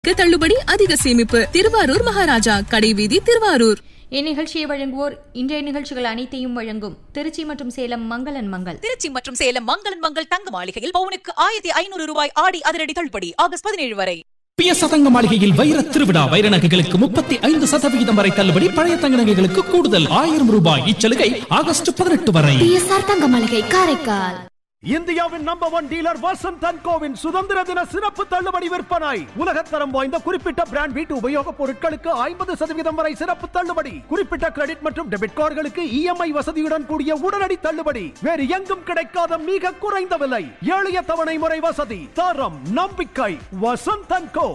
க்கு தள்ளுபடி அதிக சேமிப்பு திருவாரூர் மகாராஜா கடைவீதி திருவாரூர் இந்நிகழ்ச்சியை வழங்குவோர் இன்றைய நிகழ்ச்சிகள் அனைத்தையும் வழங்கும் திருச்சி மற்றும் சேலம் மங்களன் மங்கள் திருச்சி மற்றும் சேலம் மங்களன் மங்கள் தங்க மாளிகையில் பவுனுக்கு ஆயிரத்தி ஐநூறு ரூபாய் ஆடி அதிரடி தள்ளுபடி ஆகஸ்ட் பதினேழு வரை பிய சதங்க மாளிகையில் வைர திருவிழா வைர நகைகளுக்கு முப்பத்தி ஐந்து சதவிகிதம் வரை தள்ளுபடி பழைய தங்க நகைகளுக்கு கூடுதல் ஆயிரம் ரூபாய் இச்சலுகை ஆகஸ்ட் பதினெட்டு வரை பிஎஸ்ஆர் தங்க மளிகை காரைக்கால் இந்தியாவின் number one dealer Vasanth and கோவின் சுதந்திர தின சிறப்பு தள்ளுபடி விற்பனை உலகத்தரம் வாய்ந்த குறிப்பிட்ட பிராண்ட் வீட்டு உபயோகப் பொருட்களுக்கு ஐம்பது சதவீதம் வரை சிறப்பு தள்ளுபடி குறிப்பிட்ட கிரெடிட் மற்றும் டெபிட் கார்டுகளுக்கு இஎம்ஐ வசதியுடன் கூடிய உடனடி தள்ளுபடி வேறு எங்கும் கிடைக்காத மிக குறைந்த விலை எளிய தவணை முறை வசதி தரம் நம்பிக்கை வசந்த் அண்ட் கோ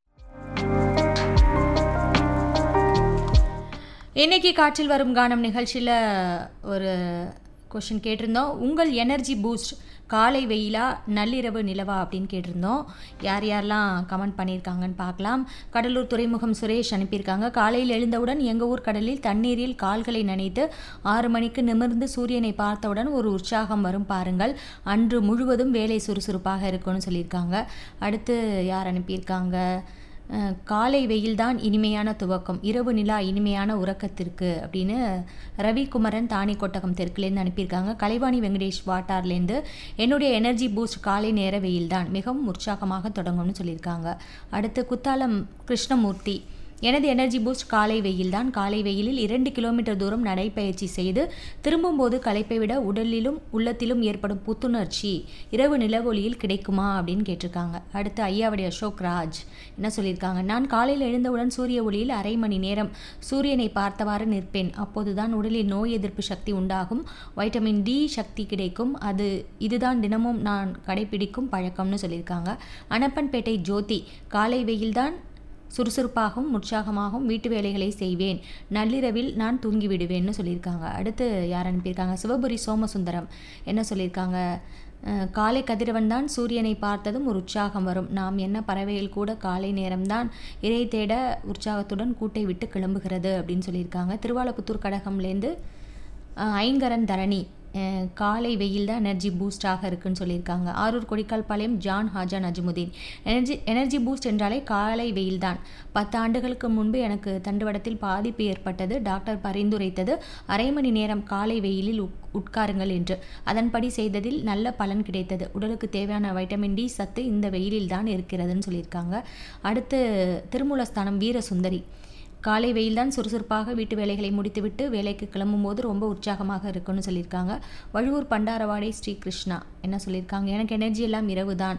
இன்னைக்கு காற்றில் வரும் கானம் நிகழ்ச்சியில் ஒரு கொஷின் கேட்டிருந்தோம் உங்கள் எனர்ஜி பூஸ்ட் காலை வெயிலா நள்ளிரவு நிலவா அப்படின்னு கேட்டிருந்தோம் யார் யாரெல்லாம் கமெண்ட் பண்ணியிருக்காங்கன்னு பார்க்கலாம் கடலூர் துறைமுகம் சுரேஷ் அனுப்பியிருக்காங்க காலையில் எழுந்தவுடன் எங்கள் ஊர் கடலில் தண்ணீரில் கால்களை நனைத்து ஆறு மணிக்கு நிமிர்ந்து சூரியனை பார்த்தவுடன் ஒரு உற்சாகம் வரும் பாருங்கள் அன்று முழுவதும் வேலை சுறுசுறுப்பாக இருக்கும்னு சொல்லியிருக்காங்க அடுத்து யார் அனுப்பியிருக்காங்க அஹ், காலை வெயில்தான் இனிமையான துவக்கம் இரவு நிலா இனிமையான உறக்கத்திற்கு அப்படின்னு ரவிக்குமரன் தானி கொட்டகம் தெற்குலேருந்து அனுப்பியிருக்காங்க கலைவாணி வெங்கடேஷ் வாட்டார்லேருந்து என்னுடைய எனர்ஜி பூஸ்ட் காலை நேர வெயில்தான் மிகவும் உற்சாகமாக தொடங்கும்னு சொல்லியிருக்காங்க அடுத்து குத்தாலம் கிருஷ்ணமூர்த்தி எனது எனர்ஜி பூஸ்ட் காலை வெயில்தான் காலை வெயிலில் இரண்டு கிலோமீட்டர் தூரம் நடைப்பயிற்சி செய்து திரும்பும்போது களைப்பை விட உடலிலும் உள்ளத்திலும் ஏற்படும் புத்துணர்ச்சி இரவு நிலவொளியில் கிடைக்குமா அப்படின்னு கேட்டிருக்காங்க அடுத்து ஐயாவுடைய அசோக் ராஜ் என்ன சொல்லியிருக்காங்க நான் காலையில் எழுந்தவுடன் சூரிய ஒளியில் அரை மணி நேரம் சூரியனை பார்த்தவாறு நிற்பேன் அப்போதுதான் உடலில் நோய் எதிர்ப்பு சக்தி உண்டாகும் வைட்டமின் டி சக்தி கிடைக்கும் அது இதுதான் தினமும் நான் கடைபிடிக்கும் பழக்கம்னு சொல்லியிருக்காங்க அனப்பன்பேட்டை ஜோதி காலை வெயில்தான் சுறுசுறுப்பாகவும் உற்சாகமாகவும் வீட்டு வேலைகளை செய்வேன் நள்ளிரவில் நான் தூங்கி விடுவேன்னு சொல்லியிருக்காங்க அடுத்து யார் அனுப்பியிருக்காங்க சிவபுரி சோமசுந்தரம் என்ன சொல்லியிருக்காங்க அஹ், காலை கதிரவன் தான் சூரியனை பார்த்ததும் ஒரு உற்சாகம் வரும் நாம் என்ன பறவைகள் கூட காலை நேரம்தான் இறை தேட உற்சாகத்துடன் கூட்டை விட்டு கிளம்புகிறது அப்படின்னு சொல்லியிருக்காங்க திருவாலப்புத்தூர் கடகம்லேருந்து அஹ், ஐங்கரன் தரணி அஹ், காலை வெயில் தான் எனர்ஜி பூஸ்டாக இருக்குன்னு சொல்லியிருக்காங்க Arur Kodikkal Palayam John Haja Najmudeen energy energy boost என்றாலே காலை வெயில் தான் பத்து ஆண்டுகளுக்கு முன்பு எனக்கு தண்டுவடத்தில் பாதிப்பு ஏற்பட்டது டாக்டர் பரிந்துரைத்தது அரை மணி நேரம் காலை வெயிலில் உட்- உட்காருங்கள் என்று அதன்படி செய்ததில் நல்ல பலன் கிடைத்தது உடலுக்கு தேவையான வைட்டமின் டி சத்து இந்த வெயிலில் தான் இருக்கிறதுன்னு சொல்லியிருக்காங்க அடுத்து திருமூலஸ்தானம் வீரசுந்தரி காலை வெயில்தான் சுறுசுறுப்பாக வீட்டு வேலைகளை முடித்துவிட்டு வேலைக்கு கிளம்பும்போது ரொம்ப உற்சாகமாக இருக்குன்னு சொல்லியிருக்காங்க வழுவூர் பண்டாரவாடை ஸ்ரீ கிருஷ்ணா என்ன சொல்லியிருக்காங்க எனக்கு எனர்ஜி எல்லாம் இரவு தான்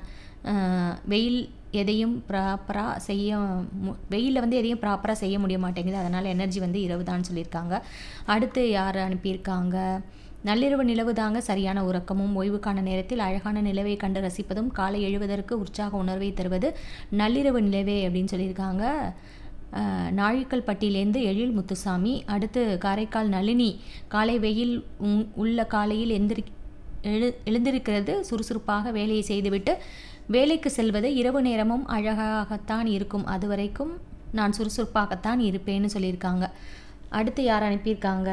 வெயில் எதையும் ப்ராப்பராக செய்ய மு- வெயிலில் வந்து எதையும் ப்ராப்பராக செய்ய முடிய மாட்டேங்குது அதனால் எனர்ஜி வந்து இரவு தான் சொல்லியிருக்காங்க அடுத்து யார் அனுப்பியிருக்காங்க நள்ளிரவு நிலவு தாங்க சரியான உறக்கமும் ஓய்வுக்கான நேரத்தில் அழகான நிலவை கண்டு ரசிப்பதும் காலை எழுவதற்கு உற்சாக உணர்வை தருவது நள்ளிரவு நிலவே அப்படின்னு சொல்லியிருக்காங்க அஹ், நாழிக்கல் பட்டியிலேருந்து எழில் முத்துசாமி அடுத்து காரைக்கால் நளினி காலை வெயில் உங்- உள்ள காலையில் எந்திரி எழு எழுந்திருக்கிறது சுறுசுறுப்பாக வேலையை செய்துவிட்டு வேலைக்கு செல்வது இரவு நேரமும் அழகாகத்தான் இருக்கும் அது வரைக்கும் நான் சுறுசுறுப்பாகத்தான் இருப்பேன்னு சொல்லியிருக்காங்க அடுத்து யார் அனுப்பியிருக்காங்க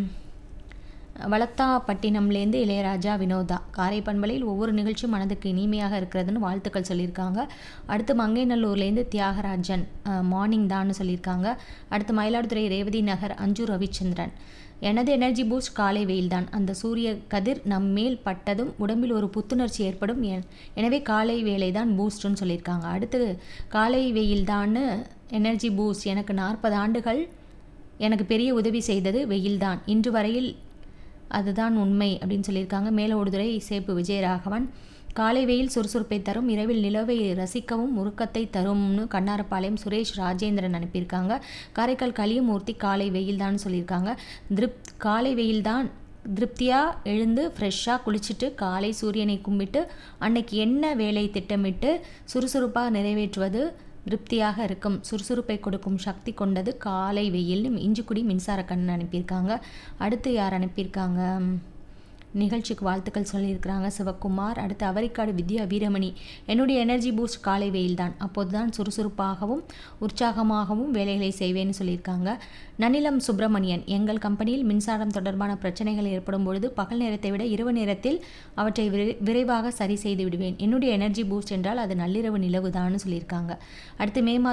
வளத்தாப்பட்டினம்லேருந்து இளையராஜா வினோதா காரை பண்பலையில் ஒவ்வொரு நிகழ்ச்சியும் மனதுக்கு இனிமையாக இருக்கிறதுன்னு வாழ்த்துக்கள் சொல்லியிருக்காங்க அடுத்து மங்கைநல்லூர்லேருந்து தியாகராஜன் மார்னிங் தான்னு சொல்லியிருக்காங்க அடுத்து மயிலாடுதுறை ரேவதி நகர் அஞ்சு ரவிச்சந்திரன் எனது எனர்ஜி பூஸ்ட் காலை வெயில்தான் அந்த சூரிய கதிர் நம் மேல் பட்டதும் உடம்பில் ஒரு புத்துணர்ச்சி ஏற்படும் என்- எனவே காலை வேலை தான் பூஸ்ட்னு சொல்லியிருக்காங்க அடுத்து காலை வெயில்தான்னு எனர்ஜி பூஸ்ட் எனக்கு நாற்பது ஆண்டுகள் எனக்கு பெரிய உதவி செய்தது வெயில்தான் இன்று வரையில் அதுதான் உண்மை அப்படின்னு சொல்லியிருக்காங்க மேலோடுதுறை சேப்பு விஜயராகவன் காலை வெயில் சுறுசுறுப்பை தரும் இரவில் நிலவை ரசிக்கவும் உருக்கத்தை தரும்னு கண்ணாரப்பாளையம் சுரேஷ் ராஜேந்திரன் அனுப்பியிருக்காங்க காரைக்கால் கலியமூர்த்தி காலை வெயில் தான் சொல்லியிருக்காங்க திருப் காலை வெயில் தான் திருப்தியாக எழுந்து ஃப்ரெஷ்ஷாக குளிச்சுட்டு காலை சூரியனை கும்பிட்டு அன்னைக்கு என்ன வேலை திட்டமிட்டு சுறுசுறுப்பாக நிறைவேற்றுவது திருப்தியாக இருக்கும் சுறுசுறுப்பை கொடுக்கும் சக்தி கொண்டது காலை வெயில்னு இஞ்சிக்குடி மின்சார கண்ணன் அனுப்பியிருக்காங்க அடுத்து யார் அனுப்பியிருக்காங்க நிகழ்ச்சிக்கு வாழ்த்துக்கள் சொல்லியிருக்கிறாங்க சிவக்குமார் அடுத்து அவரிக்காடு வித்யா வீரமணி என்னுடைய எனர்ஜி பூஸ்ட் காலை வெயில் தான் அப்போது தான் சுறுசுறுப்பாகவும் உற்சாகமாகவும் வேலைகளை செய்வேன்னு சொல்லியிருக்காங்க நனிலம் சுப்பிரமணியன் எங்கள் கம்பெனியில் மின்சாரம் தொடர்பான பிரச்சனைகள் ஏற்படும் பொழுது பகல் நேரத்தை விட இரவு நேரத்தில் அவற்றை விரை- விரைவாக சரி செய்து விடுவேன் என்னுடைய எனர்ஜி பூஸ்ட் என்றால் அது நள்ளிரவு நிலவு சொல்லியிருக்காங்க அடுத்து மே மாதம்